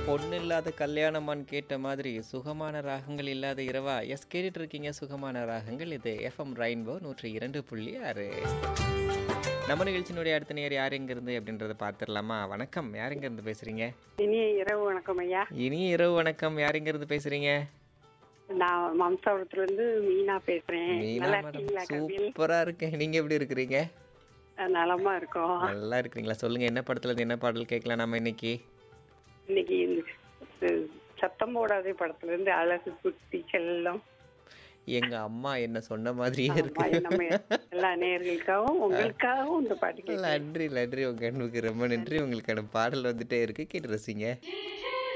பொண்ணு இல்லாத கல்யாணமான்னு கேட்ட மாதிரி சுகமான ராகங்கள் இல்லாத இரவா எஸ் கேட்டுட்டு இருக்கீங்க சுகமான ராகங்கள் இது எஃப்எம் ரெயின்போ நூற்றி இரண்டு புள்ளி ஆறு நம்ம நிகழ்ச்சியினுடைய அடுத்த நேர் யார் எங்கிருந்து அப்படின்றத பார்த்துடலாமா வணக்கம் யார் எங்கிருந்து பேசுறீங்க இனிய இரவு வணக்கம் ஐயா இனிய இரவு வணக்கம் யார் எங்கிருந்து பேசுறீங்க நான் மம்சாபுரத்துல இருந்து மீனா பேசுறேன் மீனா நல்லா மேடம் இருக்கீங்களா கபில் சூப்பரா இருக்கேன் நீங்க எப்படி இருக்கிறீங்க அஹ் நலமா இருக்கோம் நல்லா இருக்கிறீங்களா சொல்லுங்க என்ன படத்துல இருந்து என்ன பாடல் கேட்கலாம் நம்ம இன்னைக்கு இன்னைக்கு இந்த, அஹ், சத்தம் போடாதே படத்துல இருந்து அழகு குட்டி செல்லம் எங்க அம்மா என்ன சொன்ன மாதிரியே இருக்கு ஆமா, நம்ம எல்லா நேர்களுக்காகவும் உங்களுக்காகவும் இந்த பாட்டு கேட்கிறேன். நன்றி நன்றி உங்க அன்புக்கு ரொம்ப நன்றி உங்களுக்கான பாடல் வந்துட்டே இருக்கு கேட்டு ரசிங்க